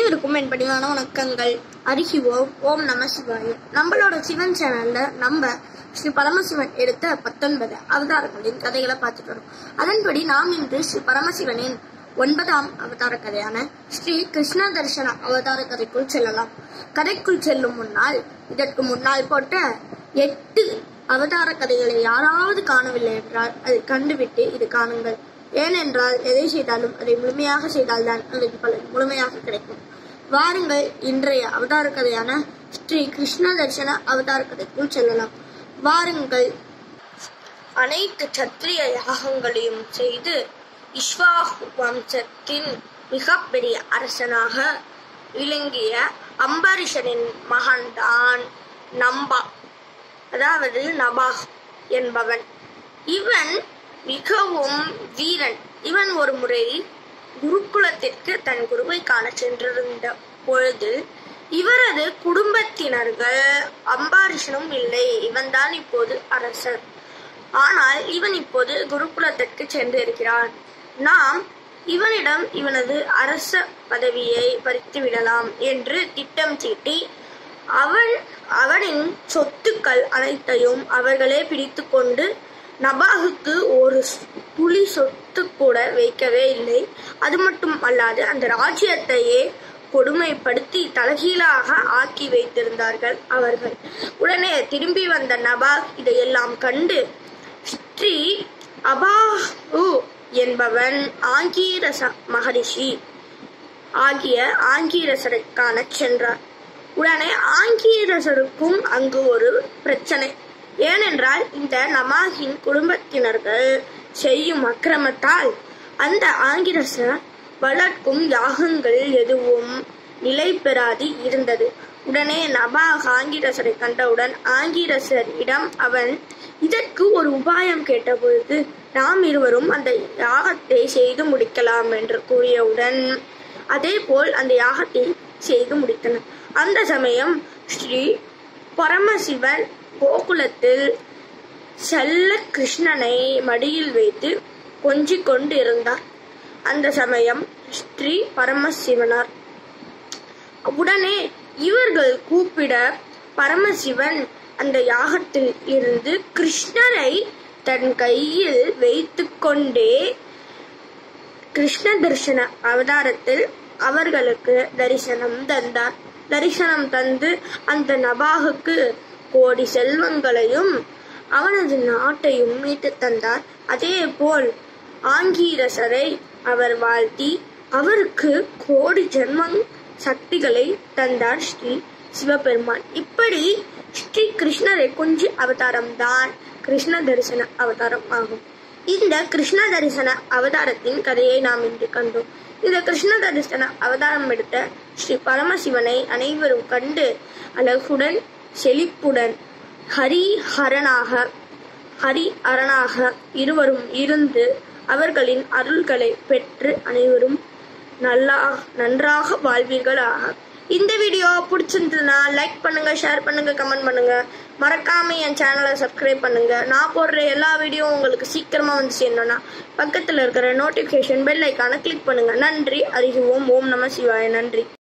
அனைவருக்கும் என் பணிவான வணக்கங்கள் அருகி ஓம் ஓம் நம சிவாய நம்மளோட சிவன் சேனல்ல நம்ம ஸ்ரீ பரமசிவன் எடுத்த பத்தொன்பது அவதாரங்களின் கதைகளை பார்த்துட்டு வரோம் அதன்படி நாம் இன்று ஸ்ரீ பரமசிவனின் ஒன்பதாம் அவதார கதையான ஸ்ரீ கிருஷ்ண தரிசன அவதார கதைக்குள் செல்லலாம் கதைக்குள் செல்லும் முன்னால் இதற்கு முன்னால் போட்ட எட்டு அவதார கதைகளை யாராவது காணவில்லை என்றால் அதை கண்டுவிட்டு இது காணுங்கள் ஏனென்றால் எதை செய்தாலும் அதை முழுமையாக செய்தால்தான் அதற்கு பலன் முழுமையாக கிடைக்கும் வாருங்கள் இன்றைய அவதார கதையான ஸ்ரீ கிருஷ்ண தரிசன அவதார கதைக்குள் செல்லலாம் வாருங்கள் அனைத்து சத்திரிய யாகங்களையும் செய்து இஸ்வாஹு வம்சத்தின் மிகப்பெரிய அரசனாக விளங்கிய அம்பரீஷனின் மகன்தான் நம்பா அதாவது நபாஹ் என்பவன் இவன் மிகவும் வீரன் இவன் ஒரு முறை குருகுலத்திற்கு தன் குருவை காண சென்றிருந்த பொழுது இவரது குடும்பத்தினர்கள் அம்பாரிஷனும் இல்லை இவன்தான் இப்போது அரசர் ஆனால் இவன் இப்போது குருகுலத்திற்கு சென்று இருக்கிறான் நாம் இவனிடம் இவனது அரச பதவியை பறித்து விடலாம் என்று திட்டம் தீட்டி அவன் அவனின் சொத்துக்கள் அனைத்தையும் அவர்களே பிடித்து கொண்டு நபாகுக்கு ஒரு துளி சொத்து கூட வைக்கவே இல்லை அது மட்டும் அல்லாது அந்த ராஜ்யத்தையே கொடுமைப்படுத்தி தலகீழாக ஆக்கி வைத்திருந்தார்கள் அவர்கள் உடனே திரும்பி வந்த நபாக் இதையெல்லாம் கண்டு ஸ்ரீ அபாஹு என்பவன் ஆங்கீரச மகரிஷி ஆகிய ஆங்கீரசரை காணச் சென்றார் உடனே ஆங்கீரசருக்கும் அங்கு ஒரு பிரச்சனை ஏனென்றால் இந்த நமாகின் குடும்பத்தினர்கள் செய்யும் அக்கிரமத்தால் அந்த ஆங்கிரசர் வளர்க்கும் யாகங்கள் எதுவும் நிலை பெறாது இருந்தது உடனே நபாக் ஆங்கிரசரை கண்டவுடன் ஆங்கிரசரிடம் அவன் இதற்கு ஒரு உபாயம் கேட்டபொழுது நாம் இருவரும் அந்த யாகத்தை செய்து முடிக்கலாம் என்று கூறியவுடன் அதே போல் அந்த யாகத்தை செய்து முடித்தனர் அந்த சமயம் ஸ்ரீ பரமசிவன் கோகுலத்தில் செல்ல கிருஷ்ணனை மடியில் வைத்து கொஞ்சிக் கொண்டு இருந்தார் அந்த சமயம் ஸ்ரீ பரமசிவனார் உடனே இவர்கள் கூப்பிட பரமசிவன் அந்த யாகத்தில் இருந்து கிருஷ்ணரை தன் கையில் வைத்துக்கொண்டே கிருஷ்ண தரிசன அவதாரத்தில் அவர்களுக்கு தரிசனம் தந்தார் தரிசனம் தந்து அந்த நபாகுக்கு கோடி செல்வங்களையும் அவனது நாட்டையும் மீட்டு தந்தார் அதே போல் ஆங்கீரசரை அவர் வாழ்த்தி அவருக்கு கோடி ஜென்மம் சக்திகளை தந்தார் ஸ்ரீ சிவபெருமான் இப்படி ஸ்ரீ கிருஷ்ணரை கொஞ்சி அவதாரம் தான் கிருஷ்ண தரிசன அவதாரம் ஆகும் இந்த கிருஷ்ண தரிசன அவதாரத்தின் கதையை நாம் இன்று கண்டோம் இந்த கிருஷ்ண தரிசன அவதாரம் எடுத்த ஸ்ரீ பரமசிவனை அனைவரும் கண்டு அழகுடன் செழிப்புடன் ஹரி ஹரனாக ஹரி அரணாக இருவரும் இருந்து அவர்களின் அருள்களை பெற்று அனைவரும் நல்லா நன்றாக வாழ்வீர்களாக இந்த வீடியோ பிடிச்சிருந்ததுன்னா லைக் பண்ணுங்க ஷேர் பண்ணுங்க கமெண்ட் பண்ணுங்க மறக்காம என் சேனலை சப்ஸ்கிரைப் பண்ணுங்க நான் போடுற எல்லா வீடியோ உங்களுக்கு சீக்கிரமா வந்து சேரணும்னா பக்கத்தில் இருக்கிற நோட்டிஃபிகேஷன் பெல் ஐக்கான கிளிக் பண்ணுங்க நன்றி அறிகுவோம் ஓம் நம சிவாய நன்றி